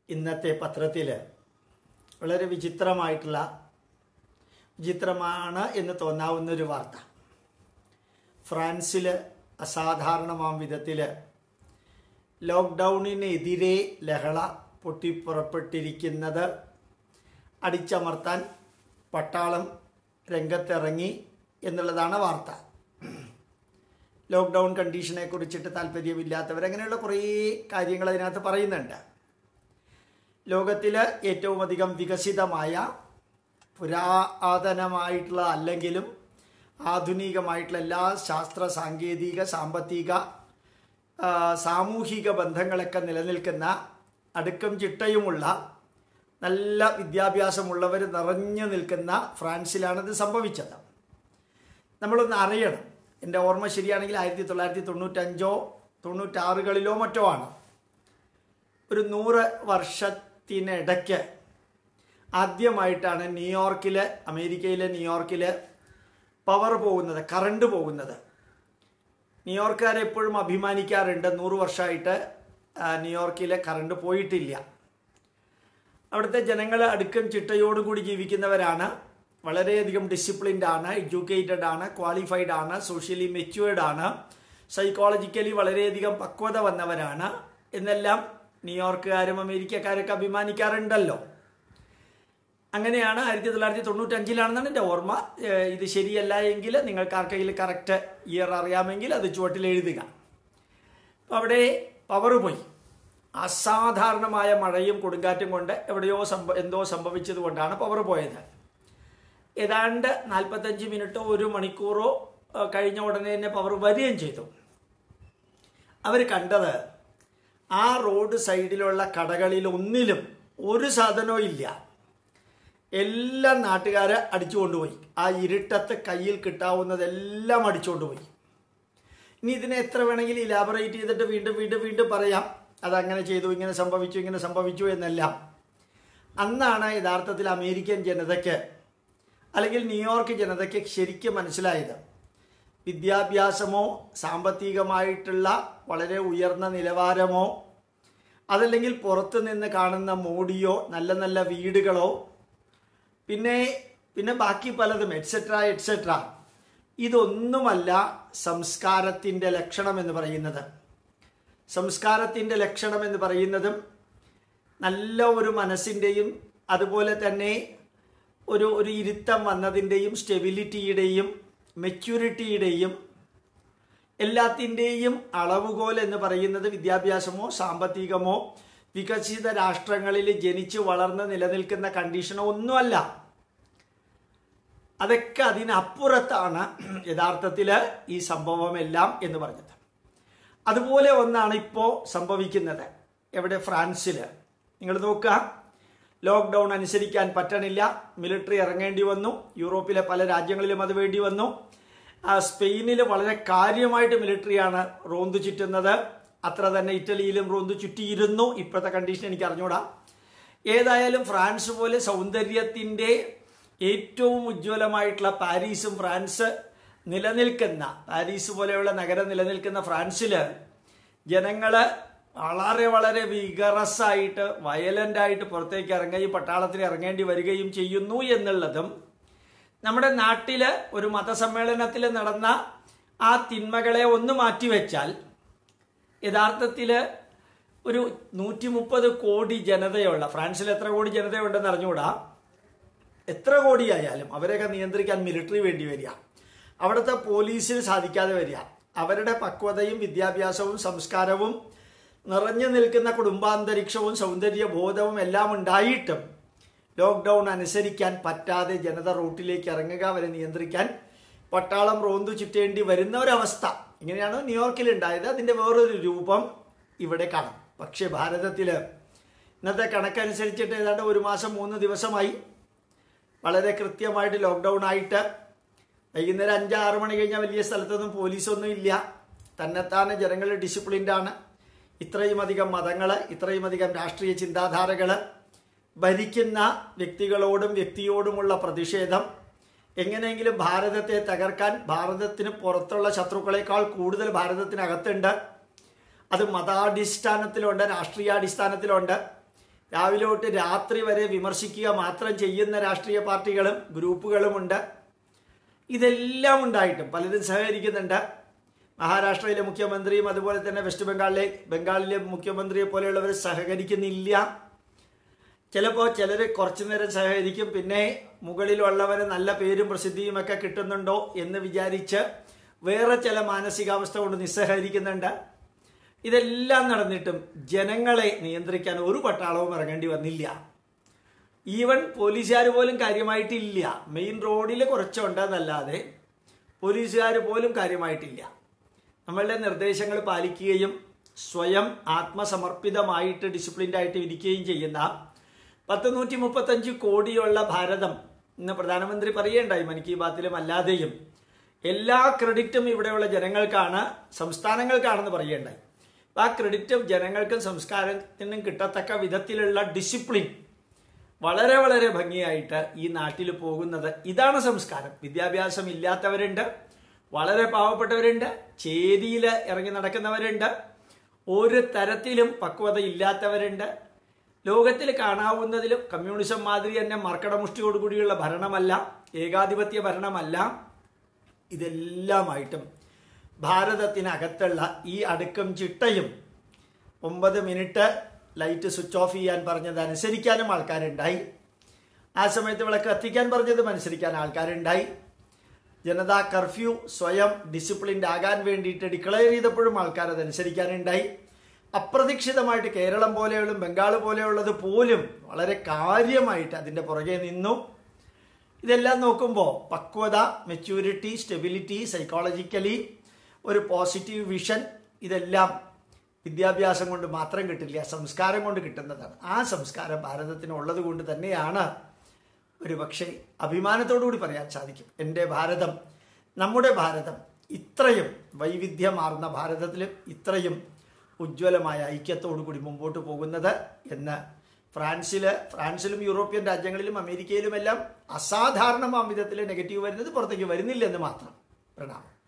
ഇന്നത്തെ പത്രത്തിൽ വളരെ വിചിത്രമായിട്ടുള്ള വിചിത്രമാണ് എന്ന് തോന്നാവുന്നൊരു വാർത്ത ഫ്രാൻസിൽ അസാധാരണമാം വിധത്തിൽ ലോക്ക്ഡൗണിനെതിരെ ലഹള പൊട്ടിപ്പുറപ്പെട്ടിരിക്കുന്നത് അടിച്ചമർത്താൻ പട്ടാളം രംഗത്തിറങ്ങി എന്നുള്ളതാണ് വാർത്ത ലോക്ക്ഡൗൺ കണ്ടീഷനെ കുറിച്ചിട്ട് താല്പര്യമില്ലാത്തവർ അങ്ങനെയുള്ള കുറേ കാര്യങ്ങൾ അതിനകത്ത് പറയുന്നുണ്ട് ലോകത്തിൽ ഏറ്റവും അധികം വികസിതമായ പുരാതനമായിട്ടുള്ള അല്ലെങ്കിലും ആധുനികമായിട്ടുള്ള എല്ലാ ശാസ്ത്ര സാങ്കേതിക സാമ്പത്തിക ആ, സാമൂഹിക ബന്ധങ്ങളൊക്കെ നിലനിൽക്കുന്ന അടുക്കും ചിട്ടയുമുള്ള നല്ല വിദ്യാഭ്യാസമുള്ളവർ നിറഞ്ഞു നിൽക്കുന്ന ഫ്രാൻസിലാണിത് സംഭവിച്ചത് നമ്മളൊന്ന് അറിയണം എൻ്റെ ഓർമ്മ ശരിയാണെങ്കിൽ ആയിരത്തി തൊള്ളായിരത്തി തൊണ്ണൂറ്റഞ്ചോ തൊണ്ണൂറ്റാറുകളിലോ മറ്റോ ആണ് ഒരു നൂറ് വർഷത്തിനിടയ്ക്ക് ആദ്യമായിട്ടാണ് ന്യൂയോർക്കിൽ അമേരിക്കയിലെ ന്യൂയോർക്കിൽ പവർ പോകുന്നത് കറണ്ട് പോകുന്നത് ന്യൂയോർക്കുകാർ എപ്പോഴും അഭിമാനിക്കാറുണ്ട് നൂറ് വർഷമായിട്ട് ആ, ന്യൂയോർക്കിലെ കറണ്ട് പോയിട്ടില്ല അവിടുത്തെ ജനങ്ങൾ അടുക്കും ചിട്ടയോടുകൂടി ജീവിക്കുന്നവരാണ് വളരെയധികം ഡിസിപ്ലിൻഡ് ആണ് എഡ്യൂക്കേറ്റഡ് ആണ് ക്വാളിഫൈഡ് ആണ് സോഷ്യലി മെച്യൂർഡ് ആണ് സൈക്കോളജിക്കലി വളരെയധികം പക്വത വന്നവരാണ് എന്നെല്ലാം ന്യൂയോർക്കുകാരും അമേരിക്കക്കാരൊക്കെ അഭിമാനിക്കാറുണ്ടല്ലോ അങ്ങനെയാണ് ആയിരത്തി തൊള്ളായിരത്തി തൊണ്ണൂറ്റഞ്ചിലാണെന്നാണ് എൻ്റെ ഓർമ്മ ഏഹ് ഇത് ശരിയല്ല എങ്കിൽ നിങ്ങൾക്ക് ആർക്കെങ്കിലും കറക്റ്റ് ഇയർ അറിയാമെങ്കിൽ അത് ചുവട്ടിൽ എഴുതുക അപ്പോൾ അവിടെ പവർ പോയി അസാധാരണമായ മഴയും കൊടുങ്കാറ്റും കൊണ്ട് എവിടെയോ സംഭ എന്തോ സംഭവിച്ചത് കൊണ്ടാണ് പവർ പോയത് ഏതാണ്ട് നാൽപ്പത്തഞ്ച് മിനിറ്റോ ഒരു മണിക്കൂറോ ഏഹ് കഴിഞ്ഞ ഉടനെ തന്നെ പവർ വരികയും ചെയ്തു അവർ കണ്ടത് ആ റോഡ് സൈഡിലുള്ള കടകളിൽ ഒന്നിലും ഒരു സാധനവും ഇല്ല എല്ലാം നാട്ടുകാർ അടിച്ചു കൊണ്ടുപോയി ആ ഇരുട്ടത്ത് കയ്യിൽ കിട്ടാവുന്നതെല്ലാം അടിച്ചുകൊണ്ടുപോയി ഇനി ഇതിനെ എത്ര വേണമെങ്കിലും ഇലാബറേറ്റ് ചെയ്തിട്ട് വീണ്ടും വീണ്ടും വീണ്ടും പറയാം അതങ്ങനെ ചെയ്തു ഇങ്ങനെ സംഭവിച്ചു ഇങ്ങനെ സംഭവിച്ചു എന്നെല്ലാം അന്നാണ് യഥാർത്ഥത്തിൽ അമേരിക്കൻ ജനതയ്ക്ക് അല്ലെങ്കിൽ ന്യൂയോർക്ക് ജനതയ്ക്ക് ശരിക്കും മനസ്സിലായത് വിദ്യാഭ്യാസമോ സാമ്പത്തികമായിട്ടുള്ള വളരെ ഉയർന്ന നിലവാരമോ അതല്ലെങ്കിൽ പുറത്തു നിന്ന് കാണുന്ന മോഡിയോ നല്ല നല്ല വീടുകളോ പിന്നെ പിന്നെ ബാക്കി പലതും എറ്റ്സെട്ര എറ്റ്സെട്ര ഇതൊന്നുമല്ല സംസ്കാരത്തിൻ്റെ ലക്ഷണം എന്ന് പറയുന്നത് സംസ്കാരത്തിൻ്റെ ലക്ഷണം എന്ന് പറയുന്നതും നല്ല ഒരു മനസ്സിൻ്റെയും അതുപോലെ തന്നെ ഒരു ഒരു ഇരുത്തം വന്നതിൻ്റെയും സ്റ്റെബിലിറ്റിയുടെയും മെച്യൂരിറ്റിയുടെയും എല്ലാത്തിൻ്റെയും അളവുകോൽ എന്ന് പറയുന്നത് വിദ്യാഭ്യാസമോ സാമ്പത്തികമോ വികസിത രാഷ്ട്രങ്ങളിൽ ജനിച്ചു വളർന്ന് നിലനിൽക്കുന്ന കണ്ടീഷനോ ഒന്നുമല്ല അതൊക്കെ അതിനപ്പുറത്താണ് യഥാർത്ഥത്തിൽ ഈ സംഭവമെല്ലാം എന്ന് പറഞ്ഞത് അതുപോലെ ഒന്നാണ് ഇപ്പോൾ സംഭവിക്കുന്നത് എവിടെ ഫ്രാൻസിൽ നിങ്ങൾ നോക്കുക ലോക്ക്ഡൗൺ അനുസരിക്കാൻ പറ്റണില്ല മിലിറ്ററി ഇറങ്ങേണ്ടി വന്നു യൂറോപ്പിലെ പല രാജ്യങ്ങളിലും അത് വേണ്ടി വന്നു ആ, സ്പെയിനിൽ വളരെ കാര്യമായിട്ട് മിലിറ്ററിയാണ് റോന്തു ചുറ്റുന്നത് അത്ര തന്നെ ഇറ്റലിയിലും റോന്തു ചുറ്റിയിരുന്നു ഇപ്പോഴത്തെ കണ്ടീഷൻ എനിക്ക് അറിഞ്ഞൂടാ ഏതായാലും ഫ്രാൻസ് പോലെ സൗന്ദര്യത്തിൻ്റെ ഏറ്റവും ഉജ്ജ്വലമായിട്ടുള്ള പാരീസും ഫ്രാൻസ് നിലനിൽക്കുന്ന പാരീസ് പോലെയുള്ള നഗരം നിലനിൽക്കുന്ന ഫ്രാൻസിൽ ജനങ്ങൾ വളരെ വളരെ വിഗറസ് ആയിട്ട് വയലന്റ് ആയിട്ട് പുറത്തേക്ക് ഇറങ്ങുകയും പട്ടാളത്തിന് ഇറങ്ങേണ്ടി വരികയും ചെയ്യുന്നു എന്നുള്ളതും നമ്മുടെ നാട്ടില് ഒരു മതസമ്മേളനത്തിൽ നടന്ന ആ തിന്മകളെ ഒന്ന് മാറ്റിവെച്ചാൽ യഥാർത്ഥത്തില് ഒരു നൂറ്റി മുപ്പത് കോടി ജനതയുള്ള ഫ്രാൻസിൽ എത്ര കോടി ജനതയുണ്ടെന്ന് അറിഞ്ഞുകൂടാ എത്ര കോടിയായാലും അവരെയൊക്കെ നിയന്ത്രിക്കാൻ മിലിറ്ററി വേണ്ടി വരിക അവിടുത്തെ പോലീസിന് സാധിക്കാതെ വരിക അവരുടെ പക്വതയും വിദ്യാഭ്യാസവും സംസ്കാരവും നിറഞ്ഞു നിൽക്കുന്ന കുടുംബാന്തരീക്ഷവും സൗന്ദര്യബോധവും എല്ലാം ഉണ്ടായിട്ടും ലോക്ക്ഡൗൺ അനുസരിക്കാൻ പറ്റാതെ ജനത റൂട്ടിലേക്ക് ഇറങ്ങുക അവരെ നിയന്ത്രിക്കാൻ പട്ടാളം റോന്തു ചുറ്റേണ്ടി വരുന്ന ഒരവസ്ഥ ഇങ്ങനെയാണ് ന്യൂയോർക്കിൽ ഉണ്ടായത് അതിൻ്റെ വേറൊരു രൂപം ഇവിടെ കാണാം പക്ഷേ ഭാരതത്തിൽ ഇന്നത്തെ കണക്കനുസരിച്ചിട്ട് ഏതാണ്ട് ഒരു മാസം മൂന്ന് ദിവസമായി വളരെ കൃത്യമായിട്ട് ലോക്ക്ഡൗൺ ആയിട്ട് വൈകുന്നേരം അഞ്ച് ആറ് മണി കഴിഞ്ഞാൽ വലിയ സ്ഥലത്തൊന്നും പോലീസൊന്നും ഇല്ല തന്നെത്താനെ ജനങ്ങൾ ഡിസിപ്ലിൻഡ് ആണ് ഇത്രയും അധികം മതങ്ങൾ ഇത്രയും അധികം രാഷ്ട്രീയ ചിന്താധാരകൾ ഭരിക്കുന്ന വ്യക്തികളോടും വ്യക്തിയോടുമുള്ള പ്രതിഷേധം എങ്ങനെയെങ്കിലും ഭാരതത്തെ തകർക്കാൻ ഭാരതത്തിന് പുറത്തുള്ള ശത്രുക്കളെക്കാൾ കൂടുതൽ ഭാരതത്തിനകത്തുണ്ട് അത് മതാടിസ്ഥാനത്തിലുണ്ട് രാഷ്ട്രീയാടിസ്ഥാനത്തിലുണ്ട് രാവിലെ തൊട്ട് രാത്രി വരെ വിമർശിക്കുക മാത്രം ചെയ്യുന്ന രാഷ്ട്രീയ പാർട്ടികളും ഗ്രൂപ്പുകളുമുണ്ട് ഇതെല്ലാം ഉണ്ടായിട്ടും പലരും സഹകരിക്കുന്നുണ്ട് മഹാരാഷ്ട്രയിലെ മുഖ്യമന്ത്രിയും അതുപോലെ തന്നെ വെസ്റ്റ് ബംഗാളിലെ ബംഗാളിലെ മുഖ്യമന്ത്രിയെ പോലെയുള്ളവർ സഹകരിക്കുന്നില്ല ചിലപ്പോൾ ചിലർ കുറച്ചു നേരം സഹകരിക്കും പിന്നെ മുകളിലുള്ളവന് നല്ല പേരും പ്രസിദ്ധിയും ഒക്കെ കിട്ടുന്നുണ്ടോ എന്ന് വിചാരിച്ച് വേറെ ചില മാനസികാവസ്ഥ കൊണ്ട് നിസ്സഹകരിക്കുന്നുണ്ട് ഇതെല്ലാം നടന്നിട്ടും ജനങ്ങളെ നിയന്ത്രിക്കാൻ ഒരു പട്ടാളവും ഇറങ്ങേണ്ടി വന്നില്ല ഈവൻ പോലീസുകാർ പോലും കാര്യമായിട്ടില്ല മെയിൻ റോഡിൽ കുറച്ചുണ്ടെന്നല്ലാതെ പോലീസുകാർ പോലും കാര്യമായിട്ടില്ല നമ്മളുടെ നിർദ്ദേശങ്ങൾ പാലിക്കുകയും സ്വയം ആത്മസമർപ്പിതമായിട്ട് ഡിസിപ്ലിൻഡ് ആയിട്ട് ഇരിക്കുകയും ചെയ്യുന്ന പത്ത് നൂറ്റി മുപ്പത്തഞ്ച് കോടിയുള്ള ഭാരതം ഇന്ന് പ്രധാനമന്ത്രി പറയേണ്ടായി മൻ കി ബാത്തിലും അല്ലാതെയും എല്ലാ ക്രെഡിറ്റും ഇവിടെയുള്ള ജനങ്ങൾക്കാണ് സംസ്ഥാനങ്ങൾക്കാണെന്ന് പറയേണ്ടായി ആ ക്രെഡിറ്റ് ജനങ്ങൾക്കും സംസ്കാരത്തിനും കിട്ടത്തക്ക വിധത്തിലുള്ള ഡിസിപ്ലിൻ വളരെ വളരെ ഭംഗിയായിട്ട് ഈ നാട്ടിൽ പോകുന്നത് ഇതാണ് സംസ്കാരം വിദ്യാഭ്യാസം ഇല്ലാത്തവരുണ്ട് വളരെ പാവപ്പെട്ടവരുണ്ട് ചേരിയിൽ ഇറങ്ങി നടക്കുന്നവരുണ്ട് ഒരു തരത്തിലും പക്വത ഇല്ലാത്തവരുണ്ട് ലോകത്തിൽ കാണാവുന്നതിലും കമ്മ്യൂണിസം മാതിരി തന്നെ മർക്കടമുഷ്ടിയോടുകൂടിയുള്ള ഭരണമല്ല ഏകാധിപത്യ ഭരണമല്ല ഇതെല്ലാമായിട്ടും ഭാരതത്തിനകത്തുള്ള ഈ അടുക്കും ചിട്ടയും ഒമ്പത് മിനിറ്റ് ലൈറ്റ് സ്വിച്ച് ഓഫ് ചെയ്യാൻ പറഞ്ഞത് അനുസരിക്കാനും ആൾക്കാരുണ്ടായി ആ സമയത്ത് വിളക്ക് കത്തിക്കാൻ പറഞ്ഞതും അനുസരിക്കാൻ ആൾക്കാരുണ്ടായി ജനതാ കർഫ്യൂ സ്വയം ഡിസിപ്ലിൻഡ് ആകാൻ വേണ്ടിയിട്ട് ഡിക്ലെയർ ചെയ്തപ്പോഴും ആൾക്കാർ അത് അനുസരിക്കാനുണ്ടായി അപ്രതീക്ഷിതമായിട്ട് കേരളം പോലെയുള്ള ബംഗാൾ പോലെയുള്ളത് പോലും വളരെ കാര്യമായിട്ട് അതിൻ്റെ പുറകെ നിന്നു ഇതെല്ലാം നോക്കുമ്പോൾ പക്വത മെച്യൂരിറ്റി സ്റ്റെബിലിറ്റി സൈക്കോളജിക്കലി ഒരു പോസിറ്റീവ് വിഷൻ ഇതെല്ലാം വിദ്യാഭ്യാസം കൊണ്ട് മാത്രം കിട്ടില്ല സംസ്കാരം കൊണ്ട് കിട്ടുന്നതാണ് ആ സംസ്കാരം ഭാരതത്തിന് ഉള്ളത് കൊണ്ട് തന്നെയാണ് ഒരു പക്ഷേ അഭിമാനത്തോടു കൂടി പറയാൻ സാധിക്കും എൻ്റെ ഭാരതം നമ്മുടെ ഭാരതം ഇത്രയും വൈവിധ്യമാർന്ന ഭാരതത്തിലും ഇത്രയും ഉജ്ജ്വലമായ ഐക്യത്തോടു കൂടി മുമ്പോട്ട് പോകുന്നത് എന്ന് ഫ്രാൻസിൽ ഫ്രാൻസിലും യൂറോപ്യൻ രാജ്യങ്ങളിലും അമേരിക്കയിലുമെല്ലാം അസാധാരണമാം വിധത്തിൽ നെഗറ്റീവ് വരുന്നത് പുറത്തേക്ക് വരുന്നില്ലെന്ന് മാത്രം പ്രണാമം